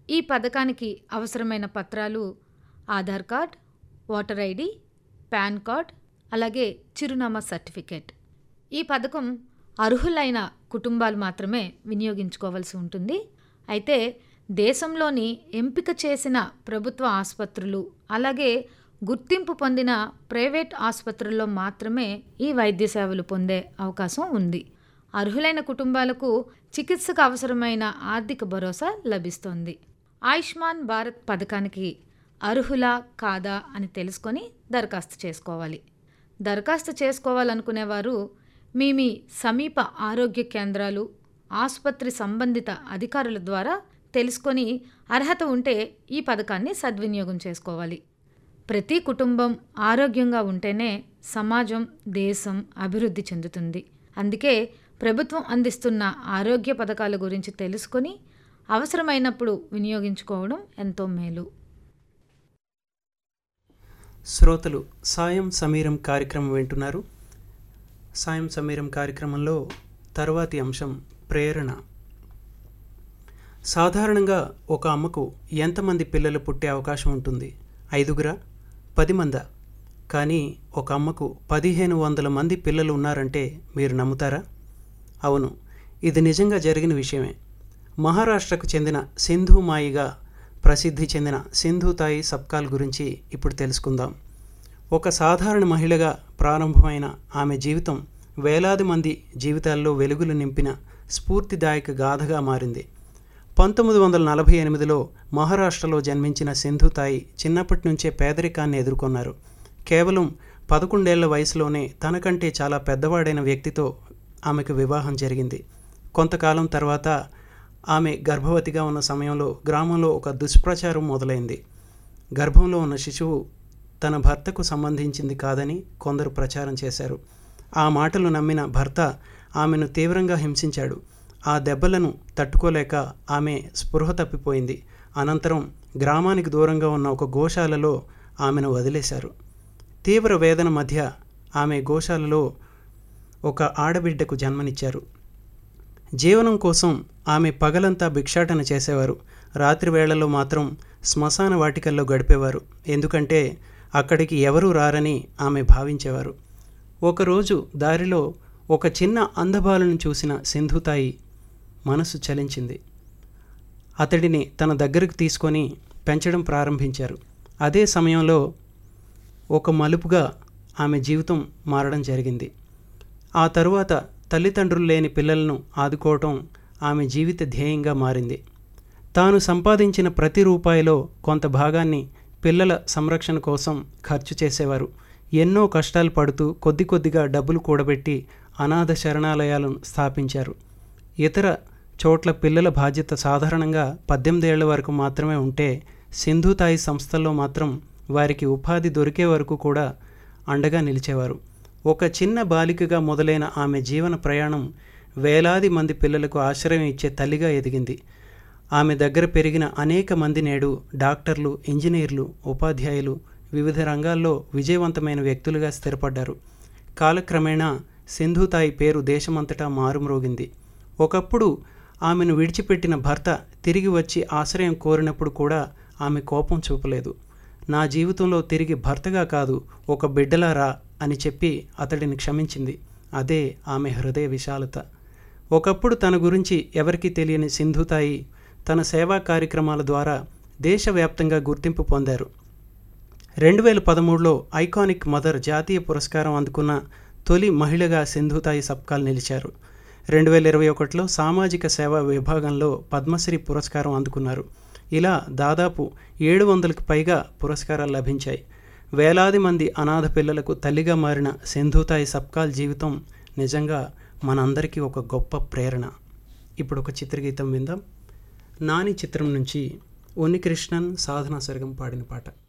ఈ పథకానికి అవసరమైన పత్రాలు Aadhaar card voter ID PAN card అలాగే చిరునామా సర్టిఫికేట్ ఈ పథకం అర్హులైన కుటుంబాలు మాత్రమే వినియోగించుకోవాల్సి ఉంటుంది అయితే దేశంలోని ఎంపిక చేసిన ప్రభుత్వ ఆసుపత్రులు అలాగే గుర్తింపు పొందిన ప్రైవేట్ ఆసుపత్రుల్లో మాత్రమే ఈ వైద్య సేవలు పొందే అవకాశం ఉంది అర్హులైన కుటుంబాలకు చికిత్సకు అవసరమైన ఆర్థిక భరోసా లభిస్తుంది ఆయుష్మాన్ భారత్ పథకానికి అర్హులా కాదా అని తెలుసుకొని దరఖాస్తు చేసుకోవాలి దరఖాస్తు చేసుకోవాలనుకునేవారు మీ మీ సమీప ఆరోగ్య కేంద్రాలు ఆసుపత్రి సంబంధిత అధికారుల ద్వారా తెలుసుకొని అర్హత ఉంటే ఈ పథకాన్ని సద్వినియోగం చేసుకోవాలి ప్రతి కుటుంబం ఆరోగ్యంగా ఉంటేనే సమాజం దేశం అభివృద్ధి చెందుతుంది అందుకే ప్రభుత్వం అందిస్తున్న ఆరోగ్య పథకాల గురించి తెలుసుకొని అవసరమైనప్పుడు వినియోగించుకోవడం ఎంతో మేలు శ్రోతలు సాయం సమీరం కార్యక్రమం వింటున్నారు సాయం సమీరం కార్యక్రమంలో తర్వాతి అంశం ప్రేరణ సాధారణంగా ఒక అమ్మకు ఎంతమంది పిల్లలు పుట్టే అవకాశం ఉంటుంది ఐదుగురా పది మందా కానీ ఒక అమ్మకు పదిహేను వందల మంది పిల్లలు ఉన్నారంటే మీరు నమ్ముతారా అవును ఇది నిజంగా జరిగిన విషయమే మహారాష్ట్రకు చెందిన సింధు మాయిగా ప్రసిద్ధి చెందిన సింధు తాయి సబ్కాల్ గురించి ఇప్పుడు తెలుసుకుందాం ఒక సాధారణ మహిళగా ప్రారంభమైన ఆమె జీవితం వేలాది మంది జీవితాల్లో వెలుగులు నింపిన స్ఫూర్తిదాయక గాథగా మారింది పంతొమ్మిది వందల నలభై ఎనిమిదిలో మహారాష్ట్రలో జన్మించిన సింధు తాయి చిన్నప్పటి నుంచే పేదరికాన్ని ఎదుర్కొన్నారు కేవలం పదకొండేళ్ల వయసులోనే తనకంటే చాలా పెద్దవాడైన వ్యక్తితో ఆమెకు వివాహం జరిగింది కొంతకాలం తర్వాత ఆమె గర్భవతిగా ఉన్న సమయంలో గ్రామంలో ఒక దుష్ప్రచారం మొదలైంది గర్భంలో ఉన్న శిశువు తన భర్తకు సంబంధించింది కాదని కొందరు ప్రచారం చేశారు ఆ మాటలు నమ్మిన భర్త ఆమెను తీవ్రంగా హింసించాడు ఆ దెబ్బలను తట్టుకోలేక ఆమె స్పృహ తప్పిపోయింది అనంతరం గ్రామానికి దూరంగా ఉన్న ఒక గోశాలలో ఆమెను వదిలేశారు తీవ్ర వేదన మధ్య ఆమె గోశాలలో ఒక ఆడబిడ్డకు జన్మనిచ్చారు జీవనం కోసం ఆమె పగలంతా భిక్షాటన చేసేవారు రాత్రి వేళల్లో మాత్రం శ్మశాన వాటికల్లో గడిపేవారు ఎందుకంటే అక్కడికి ఎవరూ రారని ఆమె భావించేవారు ఒకరోజు దారిలో ఒక చిన్న అందబాలను చూసిన సింధుతాయి మనసు చలించింది అతడిని తన దగ్గరకు తీసుకొని పెంచడం ప్రారంభించారు అదే సమయంలో ఒక మలుపుగా ఆమె జీవితం మారడం జరిగింది ఆ తరువాత తల్లిదండ్రులు లేని పిల్లలను ఆదుకోవటం ఆమె జీవిత ధ్యేయంగా మారింది తాను సంపాదించిన ప్రతి రూపాయిలో కొంత భాగాన్ని పిల్లల సంరక్షణ కోసం ఖర్చు చేసేవారు ఎన్నో కష్టాలు పడుతూ కొద్ది కొద్దిగా డబ్బులు కూడబెట్టి అనాథ శరణాలయాలను స్థాపించారు ఇతర చోట్ల పిల్లల బాధ్యత సాధారణంగా పద్దెనిమిదేళ్ల వరకు మాత్రమే ఉంటే సింధుతాయి సంస్థల్లో మాత్రం వారికి ఉపాధి దొరికే వరకు కూడా అండగా నిలిచేవారు ఒక చిన్న బాలికగా మొదలైన ఆమె జీవన ప్రయాణం వేలాది మంది పిల్లలకు ఆశ్రయం ఇచ్చే తల్లిగా ఎదిగింది ఆమె దగ్గర పెరిగిన అనేక మంది నేడు డాక్టర్లు ఇంజనీర్లు ఉపాధ్యాయులు వివిధ రంగాల్లో విజయవంతమైన వ్యక్తులుగా స్థిరపడ్డారు కాలక్రమేణా సింధుతాయి పేరు దేశమంతటా మారుమ్రోగింది ఒకప్పుడు ఆమెను విడిచిపెట్టిన భర్త తిరిగి వచ్చి ఆశ్రయం కోరినప్పుడు కూడా ఆమె కోపం చూపలేదు నా జీవితంలో తిరిగి భర్తగా కాదు ఒక బిడ్డలా రా అని చెప్పి అతడిని క్షమించింది అదే ఆమె హృదయ విశాలత ఒకప్పుడు తన గురించి ఎవరికీ తెలియని సింధుతాయి తన సేవా కార్యక్రమాల ద్వారా దేశవ్యాప్తంగా గుర్తింపు పొందారు రెండు వేల పదమూడులో ఐకానిక్ మదర్ జాతీయ పురస్కారం అందుకున్న తొలి మహిళగా సింధుతాయి సబ్కాల్ నిలిచారు రెండు వేల ఇరవై ఒకటిలో సామాజిక సేవా విభాగంలో పద్మశ్రీ పురస్కారం అందుకున్నారు ఇలా దాదాపు ఏడు వందలకు పైగా పురస్కారాలు లభించాయి వేలాది మంది అనాథ పిల్లలకు తల్లిగా మారిన సింధుతాయి సబ్కాల్ జీవితం నిజంగా మనందరికీ ఒక గొప్ప ప్రేరణ ఇప్పుడు ఒక చిత్రగీతం విందాం నాని చిత్రం నుంచి ఉన్నికృష్ణన్ సాధనా సర్గం పాడిన పాట